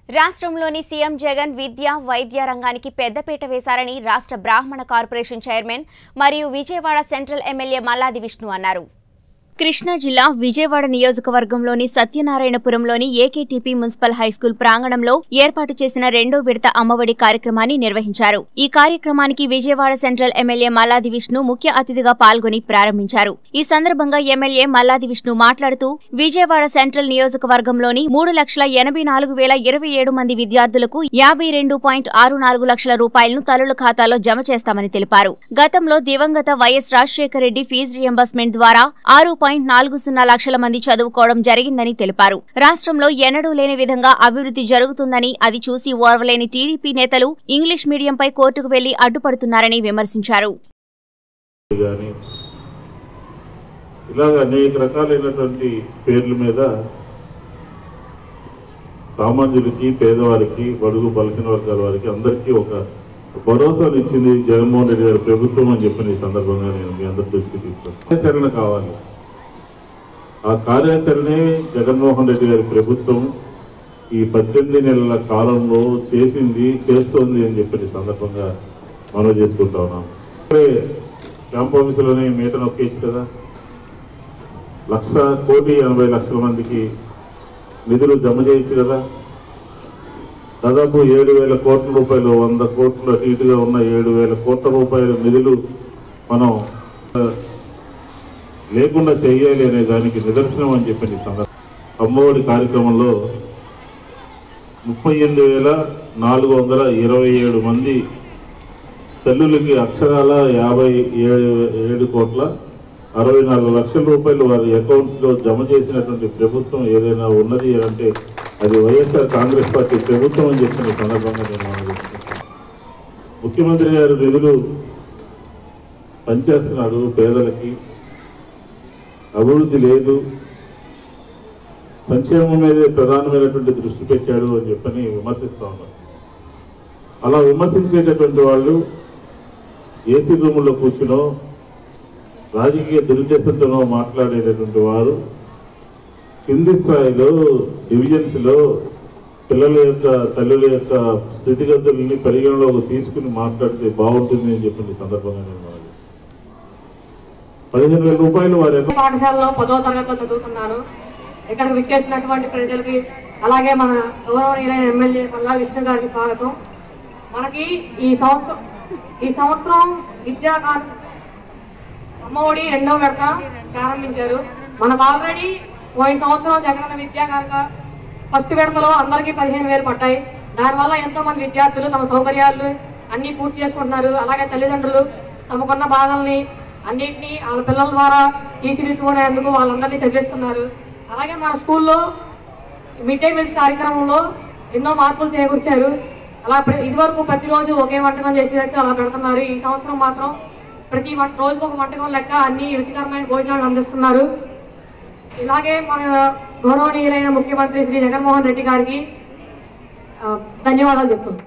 రాష్ట్రంలోని సీఎం జగన్ విద్య వైద్య రంగానికి పెద్దపీట వేశారని రాష్ట్ర బ్రాహ్మణ కార్పొరేషన్ చైర్మన్ మరియు విజయవాడ సెంట్రల్ ఎమ్మెల్యే మల్లాది విష్ణు అన్నారు కృష్ణా జిల్లా విజయవాడ నియోజకవర్గంలోని సత్యనారాయణపురంలోని ఏకేటీపీ మున్సిపల్ హైస్కూల్ ప్రాంగణంలో ఏర్పాటు చేసిన రెండో విడత అమ్మఒడి కార్యక్రమాన్ని నిర్వహించారు ఈ కార్యక్రమానికి విజయవాడ సెంట్రల్ ఎమ్మెల్యే మల్లాది విష్ణు ముఖ్య అతిథిగా పాల్గొని ప్రారంభించారు ఈ సందర్భంగా ఎమ్మెల్యే మల్లాది విష్ణు మాట్లాడుతూ విజయవాడ సెంట్రల్ నియోజకవర్గంలోని మూడు లక్షల ఎనభై నాలుగు వేల ఇరవై ఏడు మంది విద్యార్థులకు యాభై రెండు పాయింట్ ఆరు నాలుగు లక్షల రూపాయలను తల్లుల ఖాతాలో జమ చేస్తామని తెలిపారు గతంలో దివంగత YS Rajasekhara Reddy fee reimbursement ద్వారా ఆరు పాయింట్ నాలుగు సున్నా లక్షల మంది చదువుకోవడం జరిగిందని తెలిపారు రాష్ట్రంలో ఎన్నడూ లేని విధంగా అభివృద్ధి జరుగుతుందని అది చూసి ఓర్వలేని టీడీపీ నేతలు ఇంగ్లీష్ మీడియంపై కోర్టుకు వెళ్లి అడ్డుపడుతున్నారని విమర్శించారు కానీ ఇలాగ అనేక రకాలైనటువంటి పేర్ల మీద సామాన్యులకి పేదవారికి బడుగు బలహీన వర్గాల వారికి అందరికీ ఒక భరోసాను ఇచ్చింది జగన్మోహన్ రెడ్డి గారి ప్రభుత్వం అని చెప్పిన ఈ సందర్భంగా నేను మీ అందరి దృష్టికి తీసుకొస్తాను కార్యాచరణ కావాలి ఆ కార్యాచరణే జగన్మోహన్ రెడ్డి గారి ప్రభుత్వం ఈ పద్దెనిమిది నెలల కాలంలో చేసింది చేస్తోంది అని చెప్పిన ఈ సందర్భంగా మనం చేసుకుంటా ఉన్నాం ఇప్పుడే క్యాంప్ ఆఫీసులోనే మీట నొక్కేచ్చు కదా లక్ష కోటి ఎనభై లక్షల మందికి నిధులు జమ చేయొచ్చు కదా దాదాపు ఏడు వేల కోట్ల రూపాయలు వంద కోట్ల అటు ఇటుగా ఉన్న ఏడు వేల కోట్ల రూపాయల నిధులు మనం ఆ, లేకుండా చేయాలి అనే దానికి నిదర్శనం అని చెప్పిన ఈ సందర్భం అమ్మఒడి కార్యక్రమంలో ముప్పై ఎనిమిది వేల నాలుగు వందల ఇరవై ఏడు మంది తల్లులకి అక్షరాల యాభై ఏడు ఏడు కోట్ల అరవై నాలుగు లక్షల రూపాయలు వారి అకౌంట్స్ లో జమ చేసినటువంటి ప్రభుత్వం ఏదైనా ఉన్నది అని అంటే అది వైఎస్ఆర్ కాంగ్రెస్ పార్టీ ప్రభుత్వం అని చెప్పిన సందర్భంగా నేను ఆలోచిస్తున్నాను ముఖ్యమంత్రి గారు నిధులు పనిచేస్తున్నాడు పేదలకి అభివృద్ధి లేదు సంక్షేమం మీదే ప్రధానమైనటువంటి దృష్టి పెట్టాడు అని చెప్పని విమర్శిస్తా ఉన్నారు అలా విమర్శించేటటువంటి వాళ్ళు ఏసీ రూముల్లో కూర్చునో రాజకీయ దురుద్దేశంతోనో మాట్లాడేటటువంటి వారు కింది స్థాయిలో డివిజన్స్ లో పిల్లల యొక్క తల్లుల యొక్క స్థితిగతుల్ని పరిగణలోకి తీసుకుని మాట్లాడితే బాగుంటుంది అని చెప్పిన ఈ సందర్భంగా నేను మనవి చేస్తున్నాను. పదిహేను వేల రూపాయలు వారి యొక్క పాఠశాలలో పదో తరగతిలో చదువుతున్నాను ఇక్కడికి విచ్చేసినటువంటి ప్రజలకి అలాగే మన గౌరవనీయులైన ఎమ్మెల్యే పల్లా విష్ణు గారికి స్వాగతం మనకి ఈ సంవత్సరం ఈ సంవత్సరం విద్యా కాను అమ్మఒడి రెండో విడత ప్రారంభించారు మనకు ఆల్రెడీ పోయిన సంవత్సరం జగనన్న విద్యా కానుక ఫస్ట్ విడతలో అందరికీ పదిహేను వేలు పడ్డాయి దానివల్ల ఎంతో మంది విద్యార్థులు తమ సౌకర్యాలు అన్ని పూర్తి చేసుకుంటున్నారు అలాగే తల్లిదండ్రులు తమకున్న బాధల్ని అన్నిటినీ వాళ్ళ పిల్లల ద్వారా తీర్చిదిద్దుకునేందుకు వాళ్ళందరినీ చదివిస్తున్నారు అలాగే మన స్కూల్లో మిడ్ డే మీల్స్ కార్యక్రమంలో ఎన్నో మార్పులు చేకూర్చారు అలా ప్ర- ఇదివరకు ప్రతిరోజు ఒకే వంటకం చేసేదైతే అలా పెడుతున్నారు ఈ సంవత్సరం మాత్రం ప్రతి వంట రోజుకు ఒక వంటకం లెక్క అన్ని రుచికరమైన భోజనాలు అందిస్తున్నారు ఇలాగే మన గౌరవనీయులైన ముఖ్యమంత్రి శ్రీ జగన్మోహన్ రెడ్డి గారికి ఆ, ధన్యవాదాలు చెప్తున్నాను